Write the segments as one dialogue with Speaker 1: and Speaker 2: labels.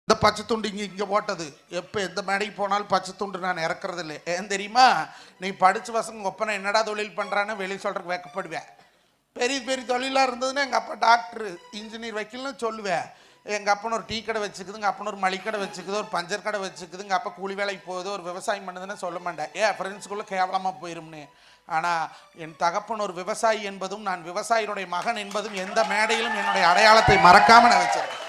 Speaker 1: இந்த பச்சை துண்டு இங்கே இங்கே போட்டது எப்போ எந்த மேடைக்கு போனாலும் பச்சை துண்டு நான் இறக்குறது இல்லை ஏன் தெரியுமா நீ படித்த பசங்க ஒப்பனை என்னடா தொழில் பண்ணுறான்னு வெளியே சொல்கிறதுக்கு வைக்கப்படுவேன் பெரிய பெரிய தொழிலாக இருந்ததுன்னா எங்கள் அப்பா டாக்டர் இன்ஜினியர் வைக்கலன்னு சொல்லுவேன் எங்கள் அப்பன் ஒரு டீ கடை வச்சுக்குது எங்கள் அப்பன் ஒரு மளிகடை வச்சுக்குது ஒரு பஞ்சர் கடை வச்சுக்குது எங்கள் அப்பா கூலி வேலைக்கு போகுது ஒரு விவசாயம் பண்ணுதுன்னு சொல்ல மாட்டேன் ஏன் ஃப்ரெண்ட்ஸுக்குள்ளே கேவலமாக போயிரும்னு ஆனால் என் தகப்பன் ஒரு விவசாயி என்பதும் நான் விவசாயினுடைய மகன் என்பதும் எந்த மேடையிலும் என்னுடைய அடையாளத்தை மறக்காமல் நான் வச்சிருக்கேன்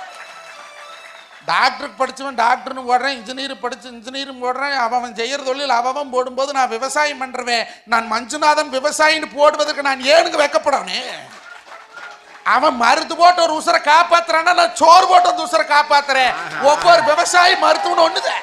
Speaker 1: டாக்டருக்கு படிச்சவன் டாக்டர்னு போடுறேன் இன்ஜினியர் படிச்சு இன்ஜினியரும் போடுறேன் அவன் செய்யற தொழில் அவன் போடும்போது நான் விவசாயம் பண்றவேன் நான் மஞ்சுநாதன் விவசாயின்னு போடுவதற்கு நான் ஏனுங்க வைக்கப்படனே அவன் மருந்து போட்டு ஒரு உசுரை காப்பாத்துறான்னா நான் சோறு போட்டு வந்து உசுரை காப்பாத்துறேன் ஒவ்வொரு விவசாயி மருத்துவம் ஒண்ணுதான்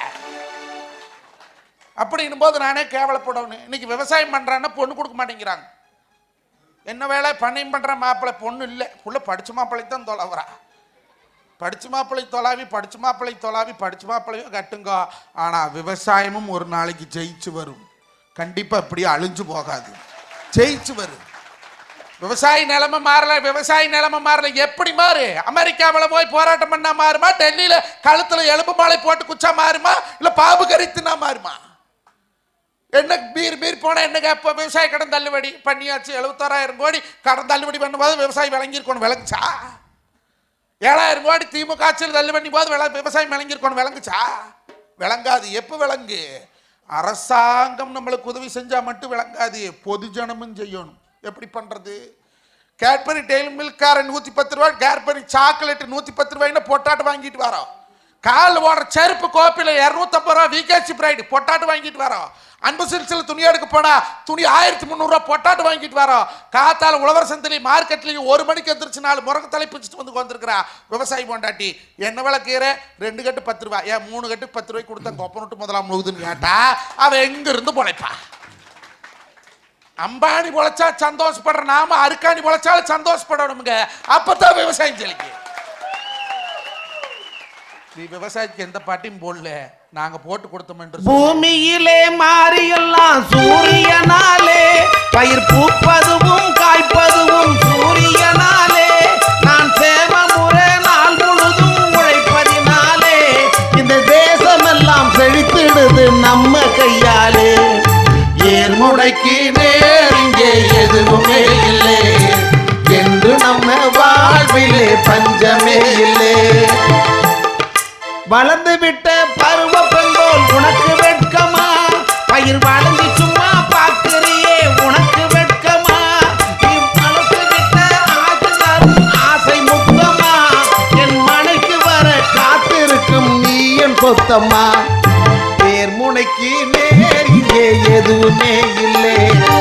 Speaker 1: அப்படின்னும் போது நானே கேவலப்படணும் இன்னைக்கு விவசாயம் பண்றான்னா பொண்ணு கொடுக்க மாட்டேங்கிறாங்க என்ன வேலை பண்ணையும் பண்ற மாப்பிள்ளை பொண்ணு இல்லை புள்ள படிச்ச மாப்பிள்ளை தான் தொலைவரா படிச்ச மாப்பிள்ளை தொலாவி படிச்ச மாப்பிள்ளை தொலாவி படிச்ச மாப்பிள்ளையும் கட்டுங்க ஆனா விவசாயமும் ஒரு நாளைக்கு ஜெயிச்சு வரும் கண்டிப்பா இப்படி அழிஞ்சு போகாது ஜெயிச்சு வரும் விவசாய நிலைமை மாறல விவசாய நிலைமை மாறல எப்படி மாறு அமெரிக்காவில் போய் போராட்டம் பண்ணா மாறுமா டெல்லியில கழுத்துல எலும்பு மாலை போட்டு குச்சா மாறுமா இல்ல பாபு கரித்துனா மாறுமா என்ன பீர் பீர் போனா என்ன இப்போ விவசாய கடன் தள்ளுபடி பண்ணியாச்சு எழுபத்தாறாயிரம் கோடி கடன் தள்ளுபடி பண்ணும்போது விவசாயி விளங்கியிருக்கணும் விளங்குச்சா ஏழாயிரம் கோடி திமுக ஆட்சியில் தள்ளு பண்ணி போது விள விவசாயம் விளங்கியிருக்கணும் விளங்குச்சா விளங்காது எப்போ விளங்கு அரசாங்கம் நம்மளுக்கு உதவி செஞ்சா மட்டும் விளங்காது பொதுஜனமும் செய்யணும் எப்படி பண்றது கேட்பரி டெய்லி மில்காரன் நூற்றி பத்து ரூபாய் கேட்பரி சாக்லேட் நூற்றி பத்து ரூபாய்னு பொட்டாட்டு வாங்கிட்டு வரோம் கால் ஓடுற செருப்பு கோப்பில் இரநூத்தம்பது ரூபா விகேசி பிரைடு பொட்டாட்டு வாங்கிட்டு வரோம் அன்பு சில்சில் துணி எடுக்க போனா துணி ஆயிரத்தி முந்நூறுரூவா பொட்டாட்டு வாங்கிட்டு வரோம் காத்தால உழவர் சந்தையிலையும் மார்க்கெட்லையும் ஒரு மணிக்கு எந்திரிச்சு நாலு முறகு தலை பிடிச்சிட்டு வந்து வந்திருக்கிறா விவசாயி பொண்டாட்டி என்ன விலை கீரை ரெண்டு கட்டு பத்து ரூபா ஏன் மூணு கட்டு பத்து ரூபாய்க்கு கொடுத்தா கொப்பனட்டு முதலாம் முழுகுதுன்னு கேட்டா அவ எங்க இருந்து பொழைப்பா அம்பானி பொழைச்சா சந்தோஷப்படுற நாம அருக்காணி பொழைச்சாலும் சந்தோஷப்படணுங்க அப்பதான் விவசாயம் செழிக்கும் நீ விவசாயத்துக்கு எந்த பாட்டையும் போடல நாங்க போட்டு கொடுத்தோம் என்று சொல்லு.
Speaker 2: பூமியிலே மாறியெல்லாம் சூரியனாலே பயிர் பூப்பதுவும் காய்ப்பதுவும் சூரியனாலே நான் சேவமுறை நாள் முழுதும் உழைப்பதினாலே இந்த தேசமெல்லாம் செழித்திடுது நம்ம கையாலே ஏர்முடைக்கு நேர் இங்கே எதுவுமே இல்லை என்று நம்ம வாழ்விலே பஞ்சமே இல்லை வளர்ந்து விட்ட பருவ பெண்போல் உனக்கு வெட்கமா பயிர் வளர்ந்து சும்மா பார்க்கிறியே உனக்கு வெட்கமா நீ வளர்த்து விட்ட ஆசை தரும் ஆசை முத்தமா என் மனைக்கு வர காத்திருக்கும் நீ என் சொத்தம்மா தேர் முனைக்கு நேர் இங்கே எதுவுமே இல்லை